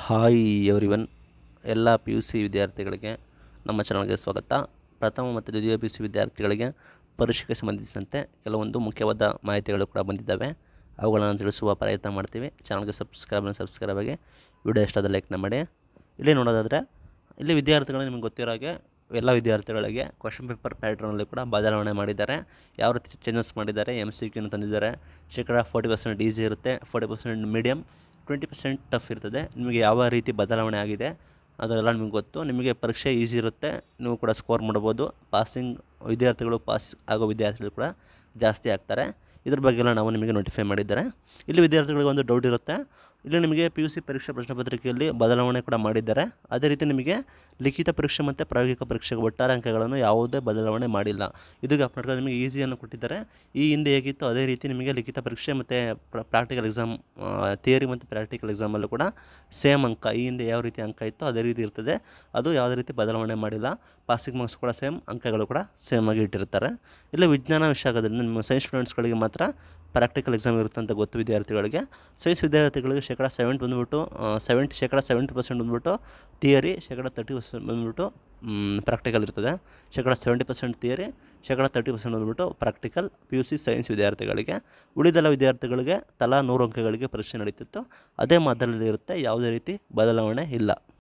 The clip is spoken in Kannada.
ಹಾಯ್ ಎವ್ರಿವನ್ ಎಲ್ಲ ಪಿ ಯು ಸಿ ವಿದ್ಯಾರ್ಥಿಗಳಿಗೆ ನಮ್ಮ ಚಾನಲ್ಗೆ ಸ್ವಾಗತ ಪ್ರಥಮ ಮತ್ತು ದ್ವಿತೀಯ ಪಿ ಯು ಸಿ ವಿದ್ಯಾರ್ಥಿಗಳಿಗೆ ಪರೀಕ್ಷೆಗೆ ಸಂಬಂಧಿಸಿದಂತೆ ಕೆಲವೊಂದು ಮುಖ್ಯವಾದ ಮಾಹಿತಿಗಳು ಕೂಡ ಬಂದಿದ್ದಾವೆ ಅವುಗಳನ್ನು ತಿಳಿಸುವ ಪ್ರಯತ್ನ ಮಾಡ್ತೀವಿ ಚಾನಲ್ಗೆ ಸಬ್ಸ್ಕ್ರೈಬ್ ಸಬ್ಸ್ಕ್ರೈಬ್ ಆಗಿ ವಿಡಿಯೋ ಇಷ್ಟಾದ ಲೈಕ್ನ ಮಾಡಿ ಇಲ್ಲಿ ನೋಡೋದಾದರೆ ಇಲ್ಲಿ ವಿದ್ಯಾರ್ಥಿಗಳು ನಿಮಗೆ ಗೊತ್ತಿರೋ ಹಾಗೆ ಎಲ್ಲ ವಿದ್ಯಾರ್ಥಿಗಳಿಗೆ ಕ್ವಶನ್ ಪೇಪರ್ ಪ್ಯಾಟ್ರನಲ್ಲಿ ಕೂಡ ಬದಲಾವಣೆ ಮಾಡಿದ್ದಾರೆ ಯಾವ ರೀತಿ ಚೇಂಜಸ್ ಮಾಡಿದ್ದಾರೆ ಎಮ್ ಸಿ ಕ್ಯೂನ ತಂದಿದ್ದಾರೆ ಶೇಕಡ ಫೋರ್ಟಿ ಪರ್ಸೆಂಟ್ ಈಸಿ ಇರುತ್ತೆ forty percent medium twenty percent tough ಇರ್ತದೆ ನಿಮಗೆ ಯಾವ ರೀತಿ ಬದಲಾವಣೆ ಆಗಿದೆ ಅದೆಲ್ಲ ನಿಮಗೆ ಗೊತ್ತು ನಿಮಗೆ ಪರೀಕ್ಷೆ ಈಸಿ ಇರುತ್ತೆ ನೀವು ಕೂಡ ಸ್ಕೋರ್ ಮಾಡ್ಬೋದು ಪಾಸಿಂಗ್ ವಿದ್ಯಾರ್ಥಿಗಳು ಪಾಸ್ ಆಗೋ ವಿದ್ಯಾರ್ಥಿಗಳು ಕೂಡ ಜಾಸ್ತಿ ಆಗ್ತಾರೆ ಇದ್ರ ಬಗ್ಗೆ ಎಲ್ಲ ನಾವು ನಿಮಗೆ ನೋಟಿಫೈ ಮಾಡಿದ್ದಾರೆ ಇಲ್ಲಿ ವಿದ್ಯಾರ್ಥಿಗಳಿಗೆ ಒಂದು ಡೌಟ್ ಇರುತ್ತೆ ಇಲ್ಲಿ ನಿಮಗೆ ಪಿ ಯು ಸಿ ಪರೀಕ್ಷಾ ಪ್ರಶ್ನೆ ಪತ್ರಿಕೆಯಲ್ಲಿ ಬದಲಾವಣೆ ಕೂಡ ಮಾಡಿದ್ದಾರೆ ಅದೇ ರೀತಿ ನಿಮಗೆ ಲಿಖಿತ ಪರೀಕ್ಷೆ ಮತ್ತು ಪ್ರಾಯೋಗಿಕ ಪರೀಕ್ಷೆಗೆ ಒಟ್ಟಾರೆ ಅಂಕಗಳನ್ನು ಯಾವುದೇ ಬದಲಾವಣೆ ಮಾಡಿಲ್ಲ ಇದು ಜ್ಞಾಪಕ ನಿಮಗೆ ಈಸಿಯನ್ನು ಕೊಟ್ಟಿದ್ದಾರೆ ಈ ಹಿಂದೆ ಹೇಗಿತ್ತು ಅದೇ ರೀತಿ ನಿಮಗೆ ಲಿಖಿತ ಪರೀಕ್ಷೆ ಮತ್ತು ಪ್ರಾಕ್ಟಿಕಲ್ ಎಕ್ಸಾಮ್ ಥಿಯರಿ ಮತ್ತು ಪ್ರಾಕ್ಟಿಕಲ್ ಎಕ್ಸಾಮಲ್ಲೂ ಕೂಡ ಸೇಮ್ ಅಂಕ ಈ ಹಿಂದೆ ಯಾವ ರೀತಿ ಅಂಕ ಇತ್ತು ಅದೇ ರೀತಿ ಇರ್ತದೆ ಅದು ಯಾವುದೇ ರೀತಿ ಬದಲಾವಣೆ ಮಾಡಿಲ್ಲ ಪಾಸಿಂಗ್ ಮಾರ್ಕ್ಸ್ ಕೂಡ ಸೇಮ್ ಅಂಕಗಳು ಕೂಡ ಸೇಮ್ ಆಗಿ ಇಟ್ಟಿರ್ತಾರೆ ಇಲ್ಲ ವಿಜ್ಞಾನ ವಿಷಯ ಆಗೋದ್ರಿಂದ ನಿಮ್ಮ ಸೈನ್ಸ್ ಸ್ಟೂಡೆಂಟ್ಸ್ಗಳಿಗೆ ಮಾತ್ರ ಪ್ರಾಕ್ಟಿಕಲ್ ಎಕ್ಸಾಮ್ ಇರುತ್ತೆ ಅಂತ ಗೊತ್ತು ವಿದ್ಯಾರ್ಥಿಗಳಿಗೆ ಸೈನ್ಸ್ ವಿದ್ಯಾರ್ಥಿಗಳಿಗೆ ಶೇಕಡ ಸೆವೆಂಟಿ ಬಂದುಬಿಟ್ಟು ಸೆವೆಂಟಿ ಶೇಕಡ ಸೆವೆಂಟಿ ಪರ್ಸೆಂಟ್ ಬಂದುಬಿಟ್ಟು ಥಿಯರಿ ಶೇಕಡ ತರ್ಟಿ ಪರ್ಸೆಂಟ್ ಬಂದುಬಿಟ್ಟು ಪ್ರಾಕ್ಟಿಕಲ್ ಇರ್ತದೆ ಶೇಕಡ ಸೆವೆಂಟಿ ಪರ್ಸೆಂಟ್ ಥಿಯರಿ ಶೇಕಡ ತರ್ಟಿ ಪರ್ಸೆಂಟ್ ಬಂದುಬಿಟ್ಟು practical P U C science ವಿದ್ಯಾರ್ಥಿಗಳಿಗೆ ಉಳಿದೆಲ್ಲ ವಿದ್ಯಾರ್ಥಿಗಳಿಗೆ ತಲಾ ನೂರು ಅಂಕಗಳಿಗೆ ಪರೀಕ್ಷೆ ನಡೀತಿತ್ತು ಅದೇ ಮಾದರಿಯಲ್ಲಿ ಇರುತ್ತೆ ಯಾವುದೇ ರೀತಿ ಬದಲಾವಣೆ ಇಲ್ಲ